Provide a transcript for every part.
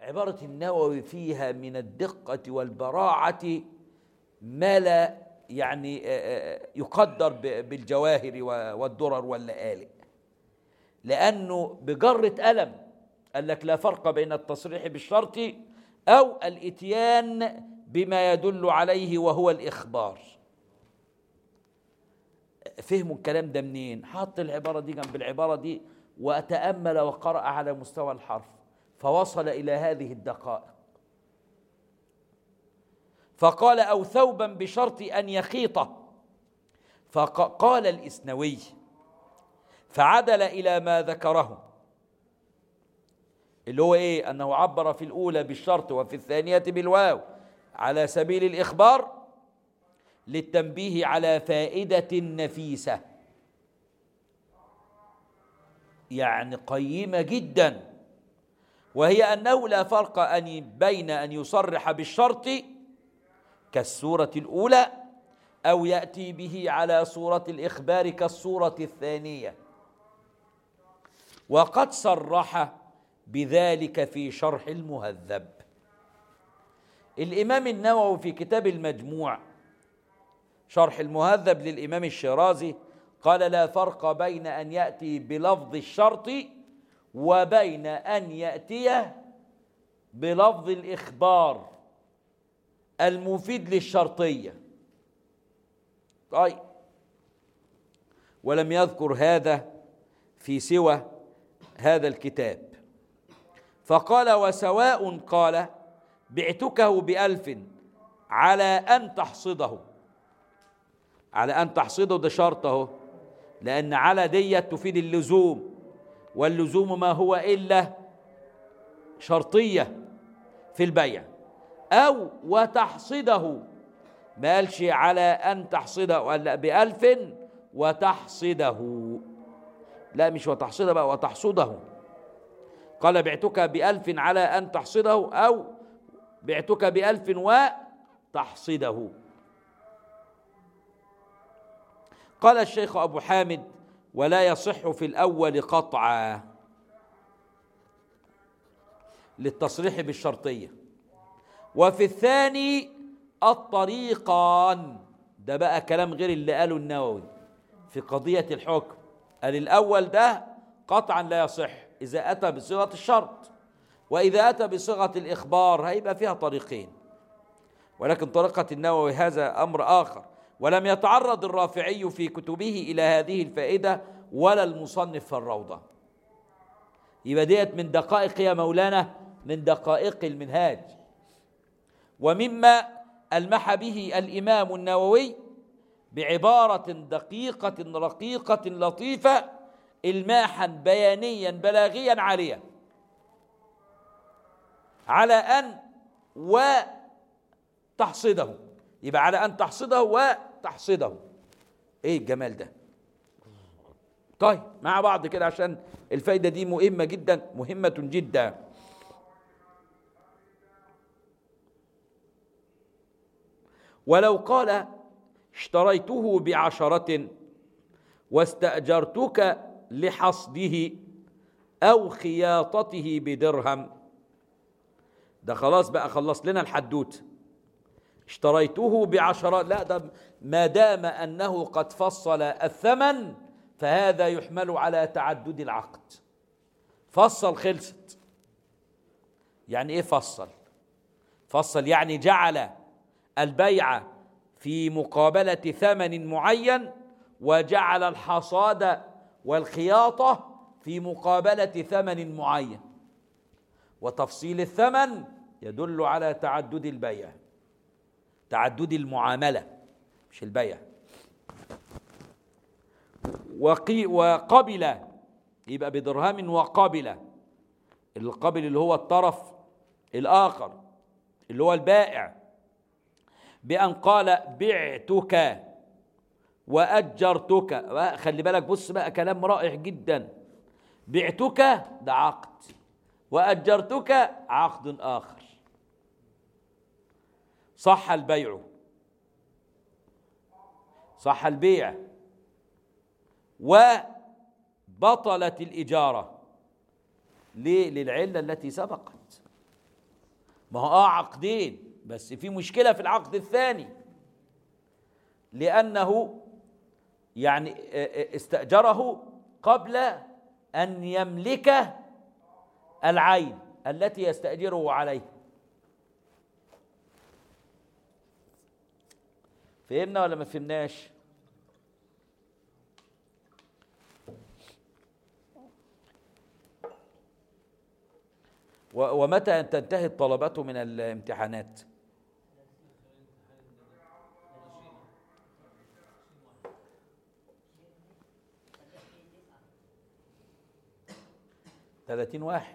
عبارة النووي فيها من الدقة والبراعة ما لا يعني يقدر بالجواهر والدرر واللآلئ لأنه بجرة ألم قال لك لا فرق بين التصريح بالشرط أو الإتيان بما يدل عليه وهو الإخبار فهموا الكلام ده منين حط العبارة دي جنب العبارة دي وتأمل وقرأ على مستوى الحرف فوصل إلى هذه الدقائق فقال أو ثوبا بشرط أن يخيطه فقال الإسنوي فعدل إلى ما ذكره اللي هو إيه أنه عبر في الأولى بالشرط وفي الثانية بالواو على سبيل الإخبار للتنبيه على فائدة نفيسة يعني قيمة جدا وهي أنه لا فرق أن بين أن يصرح بالشرط كالسورة الأولى أو يأتي به على صورة الإخبار كالصورة الثانية وقد صرح بذلك في شرح المهذب الإمام النووي في كتاب المجموع شرح المهذب للإمام الشيرازي قال لا فرق بين أن يأتي بلفظ الشرط وبين أن يأتي بلفظ الإخبار المفيد للشرطية طيب ولم يذكر هذا في سوى هذا الكتاب فقال وسواء قال بعتكه بألف على أن تحصده على أن تحصده ده شرط اهو لأن على ديت تفيد اللزوم واللزوم ما هو إلا شرطية في البيع أو وتحصده ما قالش على أن تحصده ولا بألف وتحصده لا مش وتحصده بقى وتحصده قال بعتك بألف على أن تحصده أو بعتك بألف وتحصده قال الشيخ أبو حامد ولا يصح في الأول قطعا للتصريح بالشرطية وفي الثاني الطريقان ده بقى كلام غير اللي قاله النووي في قضية الحكم قال الأول ده قطعا لا يصح إذا أتى بصيغة الشرط وإذا أتى بصيغة الإخبار هيبقى فيها طريقين ولكن طريقة النووي هذا أمر آخر ولم يتعرض الرافعي في كتبه إلى هذه الفائدة ولا المصنف في الروضة يبقى ديت من دقائق يا مولانا من دقائق المنهاج ومما ألمح به الإمام النووي بعبارة دقيقة رقيقة لطيفة إلماحا بيانيا بلاغيا عاليا على أن وتحصده يبقى على أن تحصده وتحصده إيه الجمال ده طيب مع بعض كده عشان الفايدة دي مهمة جدا مهمة جدا ولو قال اشتريته بعشرة واستأجرتك لحصده أو خياطته بدرهم ده خلاص بقى خلص لنا الحدوت اشتريته بعشرة لا ده ما دام أنه قد فصل الثمن فهذا يحمل على تعدد العقد فصل خلصت يعني ايه فصل فصل يعني جعل البيع في مقابلة ثمن معين وجعل الحصاد والخياطة في مقابلة ثمن معين وتفصيل الثمن يدل على تعدد البيع تعدد المعاملة مش البيع وقي وقبل يبقى بدرهم وقبل القبل اللي هو الطرف الآخر اللي هو البائع بأن قال بعتك وأجرتك خلي بالك بص بقى كلام رائع جدا بعتك ده عقد وأجرتك عقد آخر صح البيع صح البيع وبطلت الإجارة ليه؟ للعلة التي سبقت ما هو اه عقدين بس في مشكله في العقد الثاني لانه يعني استاجره قبل ان يملك العين التي يستاجره عليها فهمنا ولا ما فهمناش ومتى تنتهي الطلبة من الامتحانات ثلاثين واحد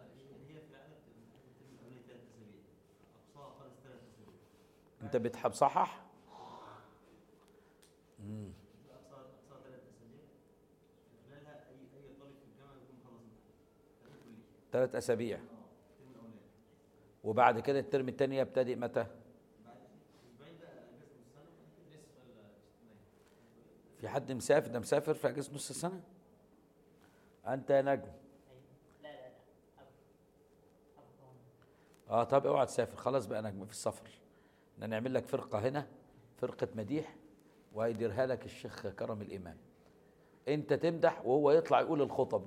انت بتحب صحح ثلاث اسابيع وبعد كده الترم الثاني يبتدئ متى في حد مسافر ده مسافر في اجازه نص السنه انت يا نجم اه طب اوعى تسافر خلاص بقى نجم في السفر نعمل لك فرقه هنا فرقه مديح وهيديرها لك الشيخ كرم الامام انت تمدح وهو يطلع يقول الخطب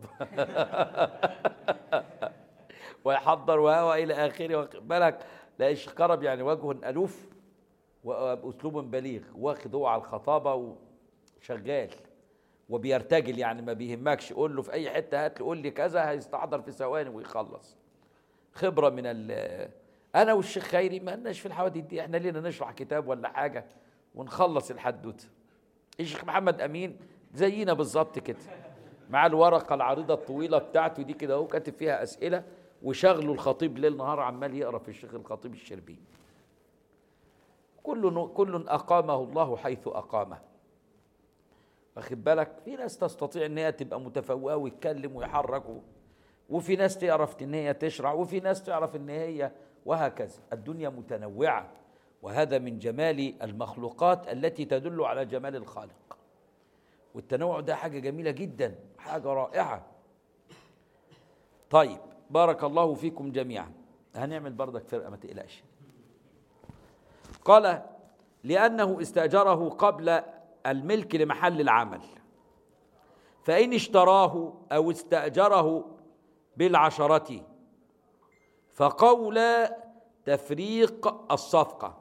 ويحضر وهو الى اخره بالك لا الشيخ كرم يعني وجه الوف واسلوب بليغ واخد هو على الخطابه وشغال وبيرتجل يعني ما بيهمكش قول له في اي حته هات له قول لي كذا هيستحضر في ثواني ويخلص خبره من ال انا والشيخ خيري ما لناش في الحوادث دي احنا لينا نشرح كتاب ولا حاجه ونخلص الحدوته الشيخ محمد امين زينا بالظبط كده مع الورقه العريضه الطويله بتاعته دي كده اهو كاتب فيها اسئله وشغله الخطيب ليل نهار عمال يقرا في الشيخ الخطيب الشربيني كل كل اقامه الله حيث اقامه واخد بالك في ناس تستطيع ان هي تبقى متفوقه ويتكلم ويحرك وفي ناس تعرف ان هي تشرع وفي ناس تعرف ان هي وهكذا الدنيا متنوعه وهذا من جمال المخلوقات التي تدل على جمال الخالق والتنوع ده حاجه جميله جدا حاجه رائعه طيب بارك الله فيكم جميعا هنعمل بردك فرقه ما تقلقش قال لانه استاجره قبل الملك لمحل العمل فان اشتراه او استاجره بالعشره فقول تفريق الصفقه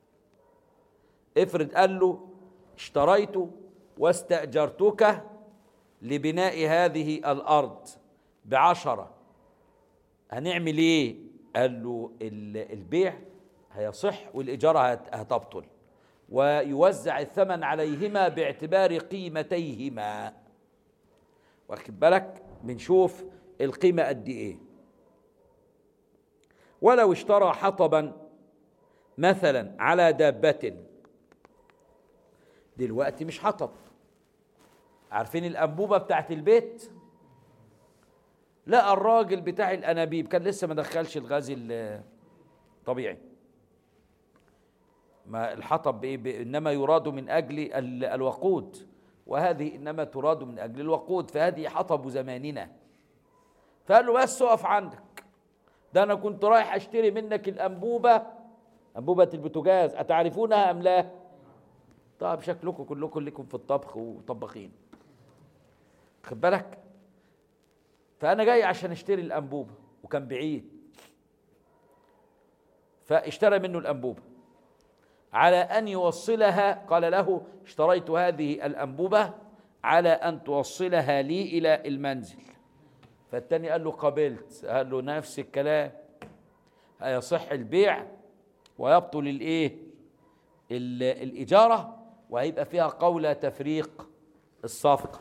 افرض قال له اشتريت واستأجرتك لبناء هذه الأرض بعشرة هنعمل ايه قال له البيع هيصح والإجارة هتبطل ويوزع الثمن عليهما باعتبار قيمتيهما واخد بالك بنشوف القيمة قد ايه ولو اشترى حطبا مثلا على دابة دلوقتي مش حطب عارفين الأنبوبة بتاعت البيت لقى الراجل بتاع الأنابيب كان لسه ما دخلش الغاز الطبيعي ما الحطب بإيه إنما يراد من أجل الوقود وهذه إنما تراد من أجل الوقود فهذه حطب زماننا فقال له بس اقف عندك ده أنا كنت رايح أشتري منك الأنبوبة أنبوبة البوتاجاز أتعرفونها أم لا؟ طب شكلكم كلكم لكم في الطبخ وطباخين خد بالك فانا جاي عشان اشتري الانبوبه وكان بعيد فاشترى منه الانبوبه على ان يوصلها قال له اشتريت هذه الانبوبه على ان توصلها لي الى المنزل فالتاني قال له قبلت قال له نفس الكلام هيصح البيع ويبطل الايه الاجاره وهيبقى فيها قول تفريق الصفقة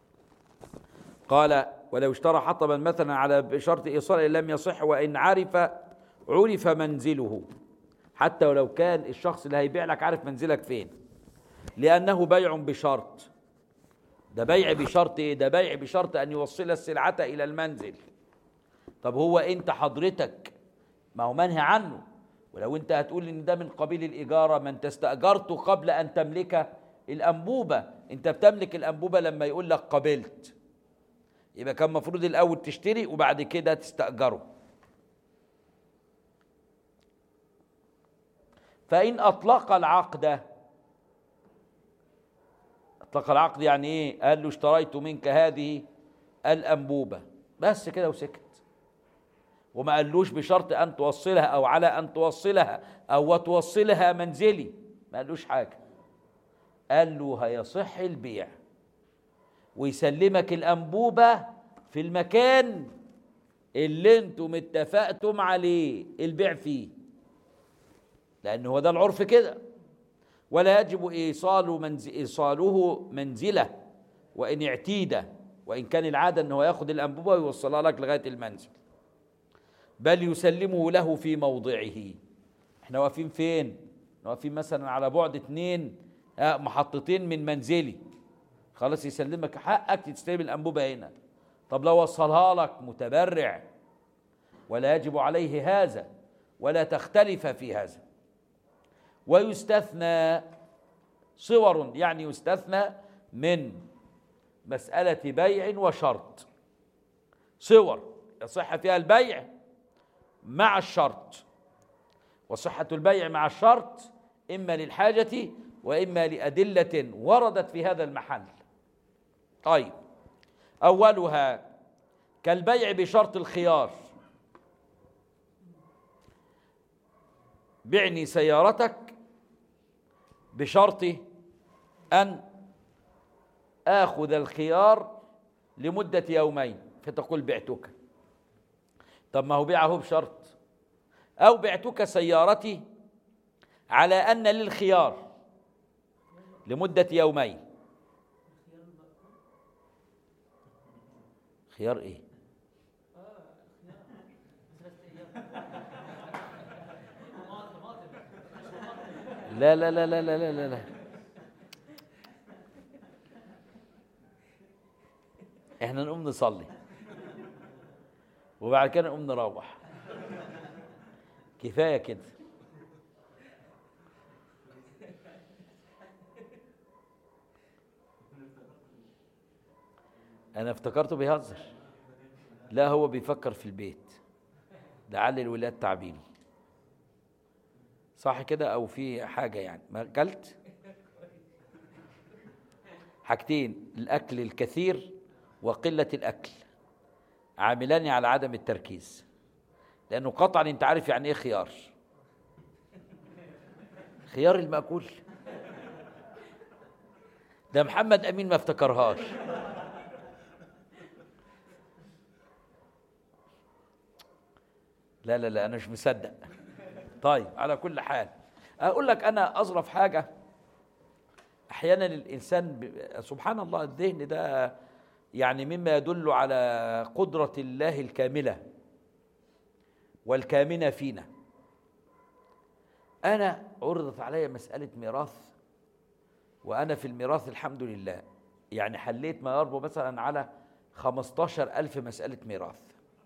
قال ولو اشترى حطبا مثلا على شرط إيصال لم يصح وإن عرف عرف منزله حتى ولو كان الشخص اللي هيبيع لك عارف منزلك فين لأنه بيع بشرط ده بيع بشرط ايه ده بيع بشرط ان يوصل السلعة الى المنزل طب هو انت حضرتك ما هو منهي عنه ولو انت هتقول ان ده من قبيل الاجاره ما انت استاجرته قبل ان تملك الانبوبه انت بتملك الانبوبه لما يقول لك قبلت يبقى كان المفروض الاول تشتري وبعد كده تستاجره فإن أطلق العقد أطلق العقد يعني إيه قال له اشتريت منك هذه الأنبوبة بس كده وسكت وما قالوش بشرط أن توصلها أو على أن توصلها أو وتوصلها منزلي ما قالوش حاجة قال له هيصح البيع ويسلمك الأنبوبة في المكان اللي انتم اتفقتم عليه البيع فيه لأن هو ده العرف كده ولا يجب إيصال منز... إيصاله منزله وإن اعتيد وإن كان العادة أنه ياخد الأنبوبة ويوصلها لك لغاية المنزل بل يسلمه له في موضعه احنا واقفين فين واقفين مثلا على بعد اتنين محطتين من منزلي خلاص يسلمك حقك تستلم الأنبوبة هنا طب لو وصلها لك متبرع ولا يجب عليه هذا ولا تختلف في هذا ويستثنى صور يعني يستثنى من مسألة بيع وشرط صور يصح فيها البيع مع الشرط وصحة البيع مع الشرط إما للحاجة وإما لأدلة وردت في هذا المحل طيب أولها كالبيع بشرط الخيار بعني سيارتك بشرط أن آخذ الخيار لمدة يومين فتقول بعتك طب ما هو بيعه بشرط أو بعتك سيارتي على أن للخيار لمدة يومين خيار ايه لا لا لا لا لا لا لا, لا. احنا نقوم نصلي وبعد كده نقوم نروح كفايه كده انا افتكرته بيهزر لا هو بيفكر في البيت لعل الولاد تعبين صح كده او في حاجه يعني ما اكلت حاجتين الاكل الكثير وقله الاكل عاملان على عدم التركيز لانه قطعا انت عارف يعني ايه خيار خيار المأكول ده محمد امين ما افتكرهاش لا لا لا انا مش مصدق طيب على كل حال اقول لك انا اظرف حاجه احيانا الانسان ب... سبحان الله الذهن ده يعني مما يدل على قدره الله الكامله والكامنه فينا انا عرضت علي مساله ميراث وانا في الميراث الحمد لله يعني حليت ما يربو مثلا على خمستاشر ألف مسألة ميراث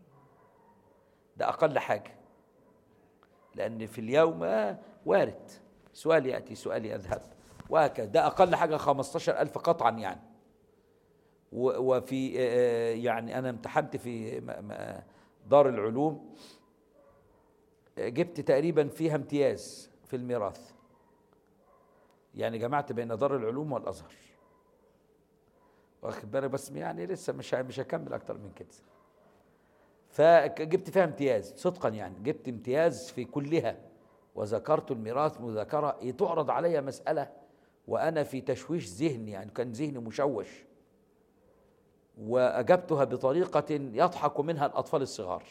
ده أقل حاجة لأن في اليوم وارد سؤال يأتي سؤال يذهب وهكذا ده أقل حاجة 15 ألف قطعا يعني وفي يعني أنا امتحنت في دار العلوم جبت تقريبا فيها امتياز في الميراث يعني جمعت بين دار العلوم والأزهر واخد بالك بس يعني لسه مش مش هكمل أكتر من كده فجبت فيها امتياز صدقا يعني جبت امتياز في كلها وذكرت الميراث مذاكرة تعرض علي مسألة وأنا في تشويش ذهني يعني كان ذهني مشوش وأجبتها بطريقة يضحك منها الأطفال الصغار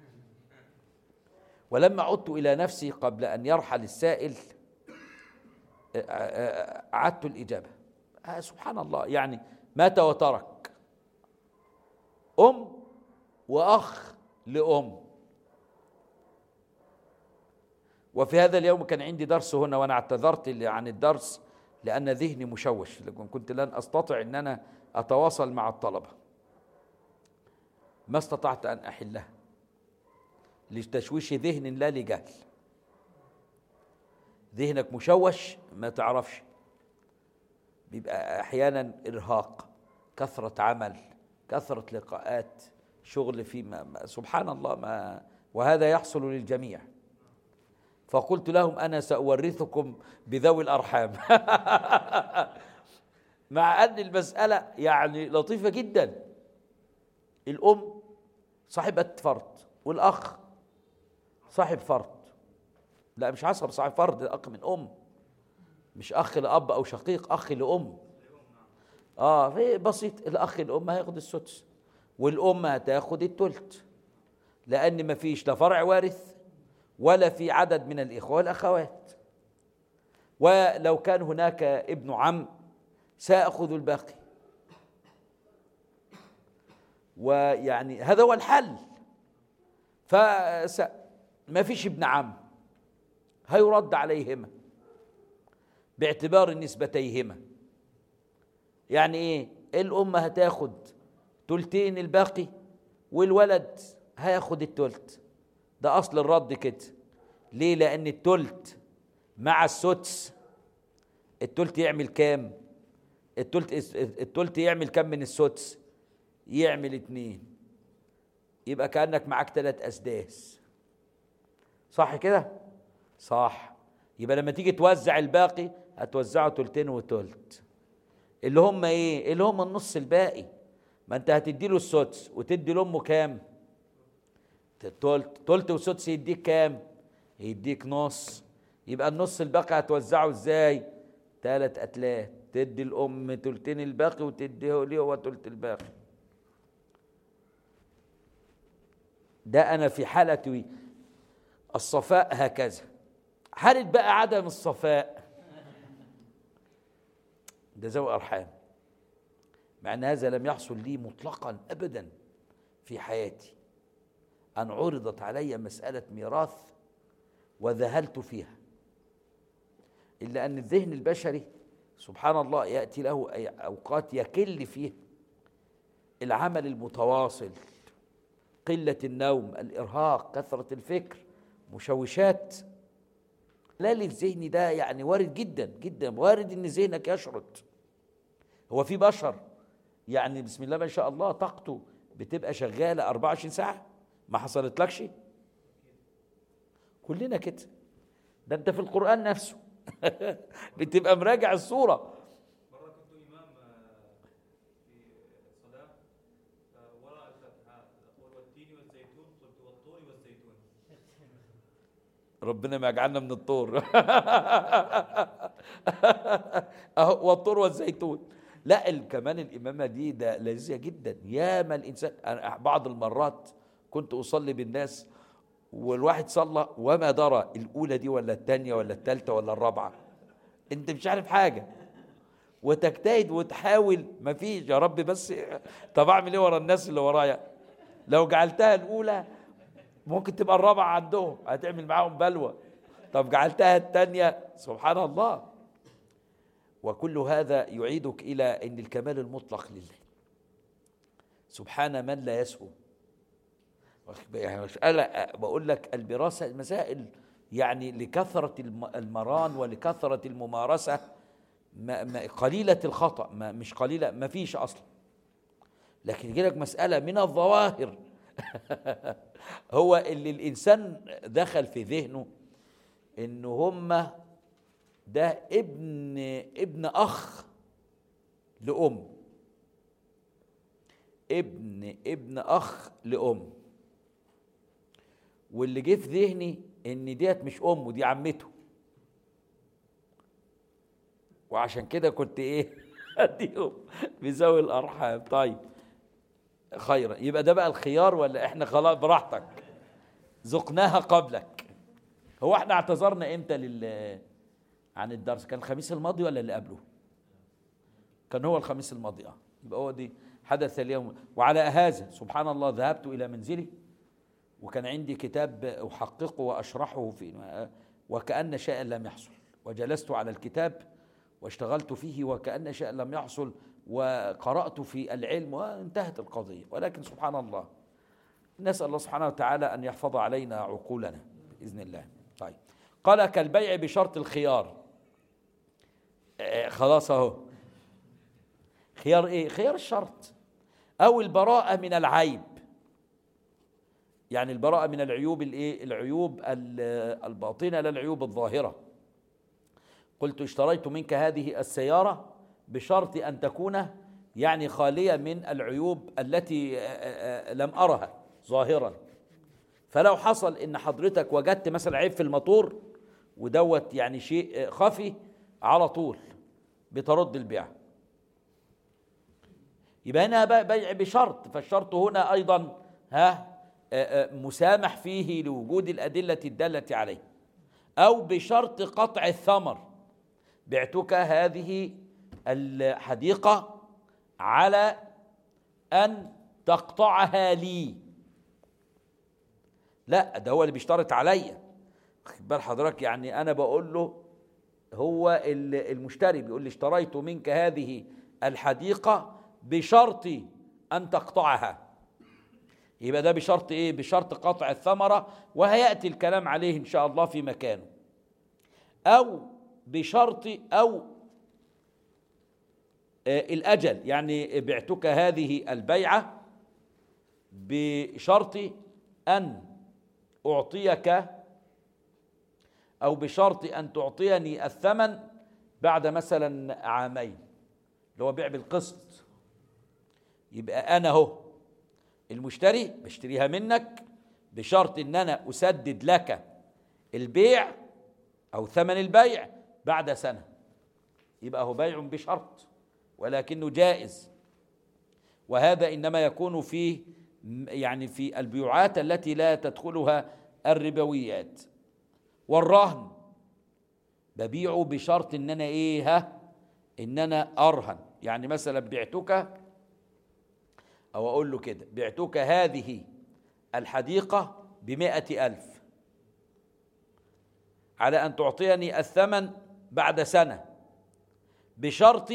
ولما عدت إلى نفسي قبل أن يرحل السائل أعدت الإجابة سبحان الله يعني مات وترك أم وأخ لأم وفي هذا اليوم كان عندي درس هنا وأنا اعتذرت عن الدرس لأن ذهني مشوش كنت لن أستطع أن أنا أتواصل مع الطلبة ما استطعت أن أحلها لتشويش ذهن لا لجهل ذهنك مشوش ما تعرفش بيبقى أحيانا إرهاق كثرة عمل كثرة لقاءات شغل في ما سبحان الله ما وهذا يحصل للجميع فقلت لهم أنا سأورثكم بذوي الأرحام مع أن المسألة يعني لطيفة جدا الأم صاحبة فرد والأخ صاحب فرد لا مش عصب صاحب فرد أخ من أم مش أخ لأب أو شقيق أخ لأم اه في بسيط الأخ الأم هياخد السدس والأم هتاخد التلت لأن مفيش لا فرع وارث ولا في عدد من الإخوة والأخوات ولو كان هناك ابن عم سأخذ الباقي ويعني هذا هو الحل فما فيش ابن عم هيرد عليهما باعتبار نسبتيهما يعني ايه الام هتاخد تلتين الباقي والولد هياخد التلت ده اصل الرد كده ليه لان التلت مع السدس التلت يعمل كام التلت التلت يعمل كام من السدس يعمل اتنين يبقى كانك معاك ثلاث اسداس صح كده صح يبقى لما تيجي توزع الباقي هتوزعه تلتين وتلت اللي هم ايه اللي هم النص الباقي ما انت هتدي له السدس وتدي لامه كام تلت تلت وسدس يديك كام يديك نص يبقى النص الباقي هتوزعه ازاي ثلاث اتلات تدي الام تلتين الباقي وتديه ليه هو تلت الباقي ده انا في حالة الصفاء هكذا حالة بقى عدم الصفاء ده ذوي ارحام مع ان هذا لم يحصل لي مطلقا ابدا في حياتي ان عرضت علي مساله ميراث وذهلت فيها الا ان الذهن البشري سبحان الله ياتي له اوقات يكل فيه العمل المتواصل قله النوم الارهاق كثره الفكر مشوشات لا الذهن ده يعني وارد جدا جدا وارد ان ذهنك يشرد هو في بشر يعني بسم الله ما شاء الله طاقته بتبقى شغاله 24 ساعه ما حصلتلكش كلنا كده ده انت في القران نفسه بتبقى مراجع الصوره مرة كنت إمام في صلاة وراء الفتحة والتين والزيتون قلت والطور والزيتون ربنا ما يجعلنا من الطور اهو والطور والزيتون لا كمان الامامه دي ده لذيذه جدا ياما الانسان أنا بعض المرات كنت اصلي بالناس والواحد صلى وما درى الاولى دي ولا الثانيه ولا الثالثه ولا الرابعه انت مش عارف حاجه وتجتهد وتحاول ما فيش يا رب بس طب اعمل ايه ورا الناس اللي ورايا لو جعلتها الاولى ممكن تبقى الرابعه عندهم هتعمل معاهم بلوى طب جعلتها الثانيه سبحان الله وكل هذا يعيدك الى ان الكمال المطلق لله سبحان من لا يسهو يعني مسألة بقول لك الوراثة مسائل يعني لكثرة المران ولكثرة الممارسة ما ما قليلة الخطأ ما مش قليلة ما فيش أصلا لكن يجي لك مسألة من الظواهر هو اللي الإنسان دخل في ذهنه إن هم ده ابن ابن أخ لأم ابن ابن أخ لأم واللي جه في ذهني ان ديت مش امه دي عمته وعشان كده كنت ايه اديهم بذوي الارحام طيب خيرا يبقى ده بقى الخيار ولا احنا خلاص براحتك ذقناها قبلك هو احنا اعتذرنا امتى لل عن الدرس كان الخميس الماضي ولا اللي قبله كان هو الخميس الماضي اه يبقى هو دي حدث اليوم وعلى هذا سبحان الله ذهبت الى منزلي وكان عندي كتاب أحققه وأشرحه في وكأن شيئا لم يحصل وجلست على الكتاب واشتغلت فيه وكأن شيئا لم يحصل وقرأت في العلم وانتهت القضية ولكن سبحان الله نسأل الله سبحانه وتعالى أن يحفظ علينا عقولنا بإذن الله طيب قال كالبيع بشرط الخيار آه خلاص اهو خيار ايه خيار الشرط او البراءة من العيب يعني البراءة من العيوب الايه العيوب ال- الباطنة لا العيوب الظاهرة قلت اشتريت منك هذه السيارة بشرط أن تكون يعني خالية من العيوب التي آه، آه، آه، لم أرها ظاهرا فلو حصل ان حضرتك وجدت مثلا عيب في الموتور ودوت يعني شيء آه، خفي على طول بترد البيع يبقى هنا بقى بيع بشرط فالشرط هنا ايضا ها آه، آه، مسامح فيه لوجود الادله الداله عليه او بشرط قطع الثمر بعتك هذه الحديقه على ان تقطعها لي لا ده هو اللي بيشترط عليا خد بال حضرتك يعني انا بقول له هو ال- المشتري بيقول لي اشتريت منك هذه الحديقه بشرط ان تقطعها يبقى ده بشرط ايه بشرط قطع الثمره وهياتي الكلام عليه ان شاء الله في مكانه او بشرط او آه، الاجل يعني بعتك هذه البيعه بشرط ان اعطيك او بشرط ان تعطيني الثمن بعد مثلا عامين اللي هو بيع بالقسط يبقى انا اهو المشتري بشتريها منك بشرط ان انا اسدد لك البيع او ثمن البيع بعد سنه يبقى هو بيع بشرط ولكنه جائز وهذا انما يكون في يعني في البيوعات التي لا تدخلها الربويات والرهن ببيعه بشرط ان انا ايه ها ان انا ارهن يعني مثلا بعتك او اقول له كده بعتك هذه الحديقة بمائة ألف على أن تعطيني الثمن بعد سنة بشرط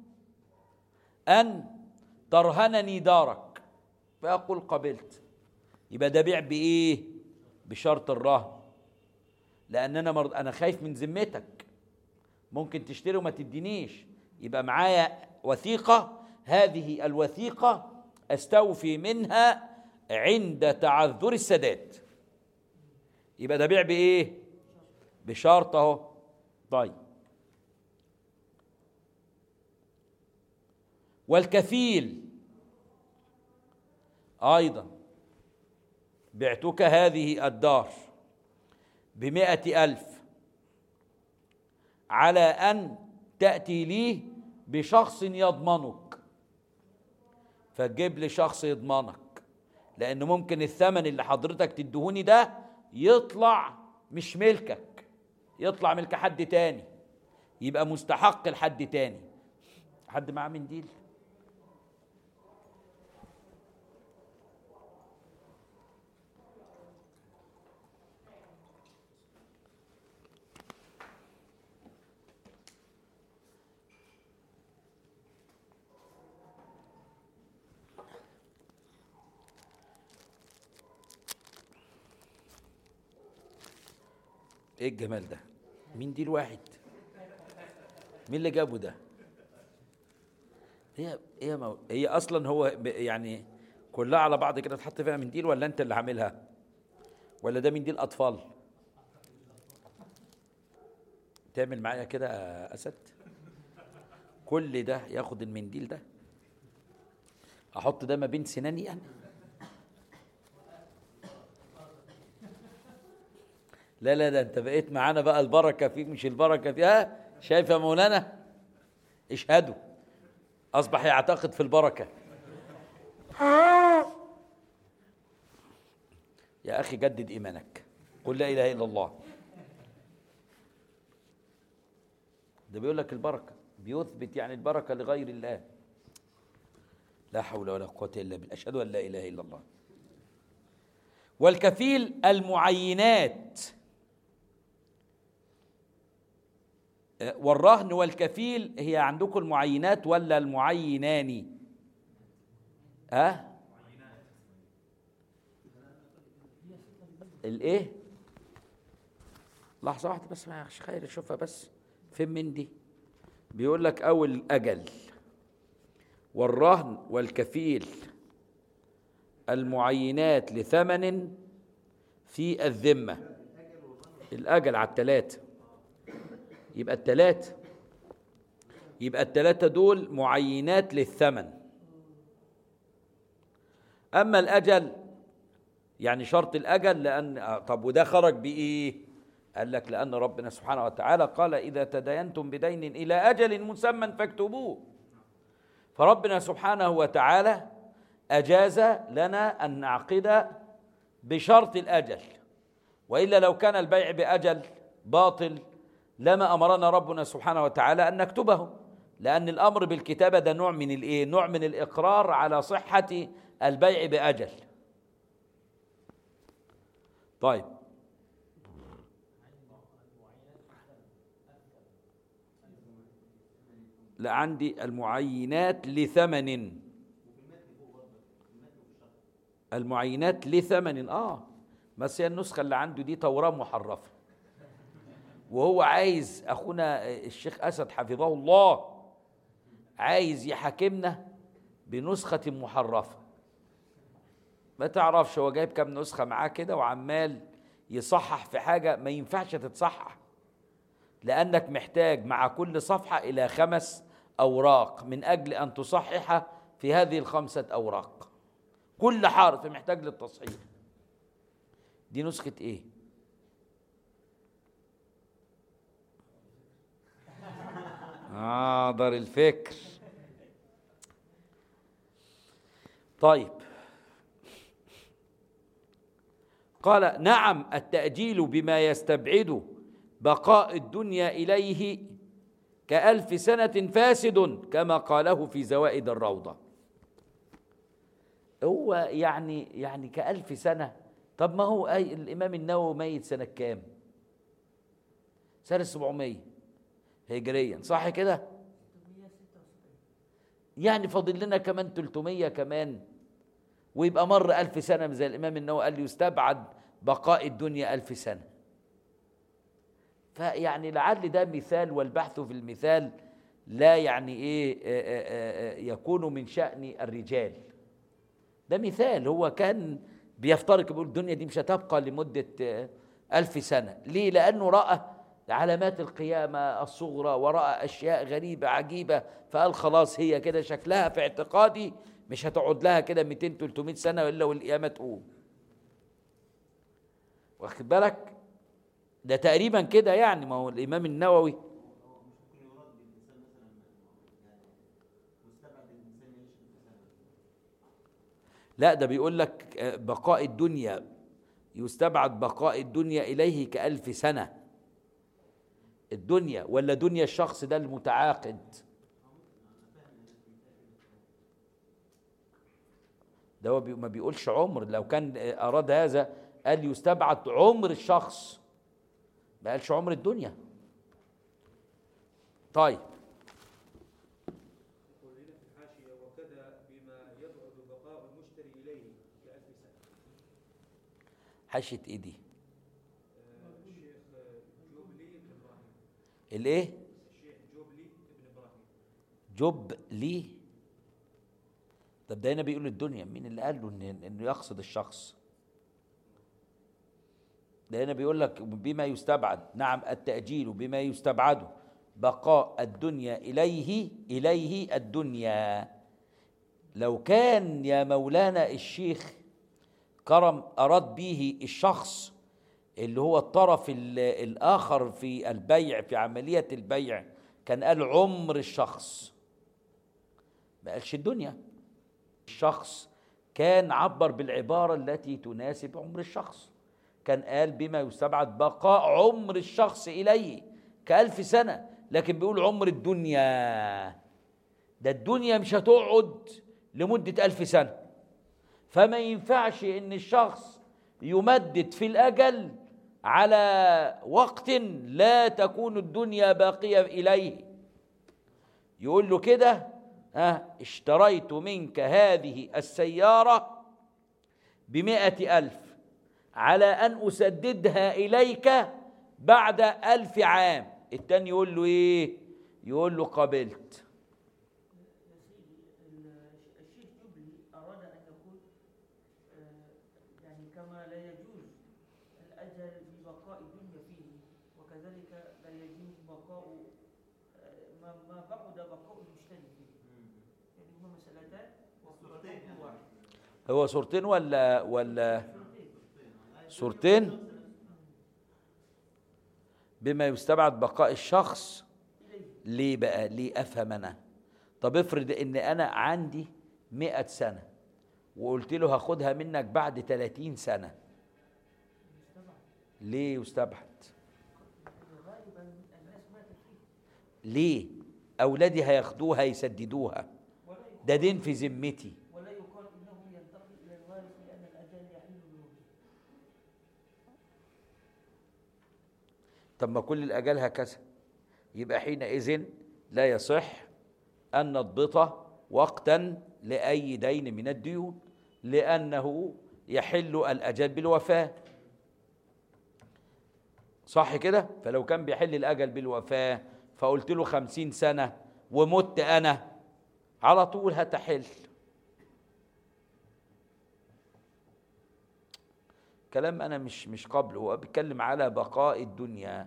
أن ترهنني دارك فأقول قبلت يبقى ده بيع بإيه؟ بشرط الرهن لأن أنا مرض أنا خايف من ذمتك ممكن تشتري وما تدينيش يبقى معايا وثيقة هذه الوثيقة أستوفي منها عند تعذر السداد يبقى ده بيع بإيه؟ بشرط أهو طيب والكفيل أيضا بعتك هذه الدار بمائة ألف على أن تأتي لي بشخص يضمنك فتجيب لي شخص يضمنك لأن ممكن الثمن اللي حضرتك تدهوني ده يطلع مش ملكك يطلع ملك حد تاني يبقى مستحق لحد تاني حد معاه منديل ايه الجمال ده مين دي الواحد مين اللي جابه ده هي هي مو... هي اصلا هو ب... يعني كلها على بعض كده تحط فيها منديل ولا انت اللي عاملها ولا ده منديل اطفال تعمل معايا كده يا اسد كل ده ياخد المنديل ده احط ده ما بين سناني يعني لا لا ده انت بقيت معانا بقى البركه فيك مش البركه فيها شايف يا مولانا اشهدوا اصبح يعتقد في البركه يا اخي جدد ايمانك قل لا اله الا الله ده بيقول لك البركه بيثبت يعني البركه لغير الله لا حول ولا قوه الا بالله اشهد ان لا اله الا الله والكفيل المعينات والرهن والكفيل هي عندكم المعينات ولا المعينان ها أه؟ الايه لحظه واحده بس يا شيخ خير شوفها بس فين من دي بيقول لك اول اجل والرهن والكفيل المعينات لثمن في الذمة الأجل على التلاتة يبقى التلاتة يبقى التلاتة دول معينات للثمن أما الأجل يعني شرط الأجل لأن آه، طب وده خرج بإيه؟ قال لك لأن ربنا سبحانه وتعالى قال إذا تداينتم بدين إلى أجل مسمى فاكتبوه فربنا سبحانه وتعالى أجاز لنا أن نعقد بشرط الأجل وإلا لو كان البيع بأجل باطل لما أمرنا ربنا سبحانه وتعالى أن نكتبه لأن الأمر بالكتابة ده نوع من الإيه؟ نوع من الإقرار على صحة البيع بأجل طيب لا عندي المعينات لثمن المعينات لثمن اه بس هي النسخة اللي عنده دي توراة محرفة وهو عايز أخونا الشيخ أسد حفظه الله عايز يحاكمنا بنسخة محرفة ما تعرفش هو جايب كام نسخة معاه كده وعمال يصحح في حاجة ما ينفعش تتصحح لأنك محتاج مع كل صفحة إلى خمس أوراق من أجل أن تصحح في هذه الخمسة أوراق كل حرف محتاج للتصحيح دي نسخة إيه؟ آه دار الفكر طيب قال نعم التأجيل بما يستبعد بقاء الدنيا إليه كألف سنة فاسد كما قاله في زوائد الروضة هو يعني يعني كألف سنة طب ما هو أي الإمام النووي ميت سنة كام؟ سنة 700 هجريا صح كده؟ يعني فاضل لنا كمان 300 كمان ويبقى مر ألف سنة زي الإمام النووي قال يستبعد بقاء الدنيا ألف سنة فيعني لعل ده مثال والبحث في المثال لا يعني إيه آه، آه، آه، يكون من شأن الرجال ده مثال هو كان بيفترق بيقول الدنيا دي مش هتبقى لمدة آه، ألف سنة ليه؟ لأنه رأى علامات القيامة الصغرى ورأى أشياء غريبة عجيبة فقال خلاص هي كده شكلها في اعتقادي مش هتقعد لها كده 200 300 سنة إلا والقيامة تقوم واخد بالك ده تقريبا كده يعني ما هو الإمام النووي لا ده بيقول لك آه، بقاء الدنيا يستبعد بقاء الدنيا إليه كألف سنة الدنيا ولا دنيا الشخص ده المتعاقد ده هو بي- ما بيقولش عمر لو كان آه، أراد هذا قال يستبعد عمر الشخص ما قالش عمر الدنيا طيب يقول لنا في الحاشية وكذا بما يبعد بقاء المشتري إليه كألف سنة حاشية ايه دي آه، الشيخ آه، جوبلي بن إبراهيم الايه الشيخ جوبلي بن إبراهيم جب لي طب ده هنا بيقول الدنيا مين اللي قال له إن انه يقصد الشخص ده هنا بيقول لك بما يستبعد نعم التأجيل بما يستبعد بقاء الدنيا إليه إليه الدنيا لو كان يا مولانا الشيخ كرم أراد به الشخص اللي هو الطرف ال- الآخر في البيع في عملية البيع كان قال عمر الشخص ما قالش الدنيا الشخص كان عبر بالعبارة التي تناسب عمر الشخص كان قال بما يستبعد بقاء عمر الشخص إليه كألف سنة لكن بيقول عمر الدنيا ده الدنيا مش هتقعد لمدة ألف سنة فما ينفعش إن الشخص يمدد في الأجل على وقت لا تكون الدنيا باقية إليه يقول له كده ها اشتريت منك هذه السيارة بمائة ألف على أن أسددها إليك بعد ألف عام التاني يقول له إيه يقول له قبلت يا سيدي ال- الشيخ جبلي أراد أن يقول كذلك لا يجوز بقاء آه، ما ما بعد بقاء المشتري فيه يعني هما مسألتان وحكم واحد هو صورتين ولا ولا صورتين بما يستبعد بقاء الشخص ليه بقى ليه افهم انا طب افرض ان انا عندي مئة سنة وقلت له هاخدها منك بعد 30 سنة ليه يستبعد غالبا الناس ماتت فيه ليه اولادي هياخدوها يسددوها ولا ده دين في ذمتي ولا يقال انه ينتقل الى الوارث لان الاجال يحل له طب ما كل الأجال هكذا يبقى حينئذ لا يصح أن نضبط وقتا لأي دين من الديون لأنه يحل الأجل بالوفاة صح كده فلو كان بيحل الأجل بالوفاة فقلت له خمسين سنة ومت أنا على طول هتحل كلام أنا مش مش قبل هو بيتكلم على بقاء الدنيا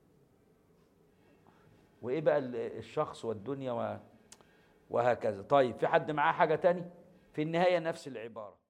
وإيه بقى ال- الشخص والدنيا و- وهكذا طيب في حد معاه حاجة تاني في النهاية نفس العبارة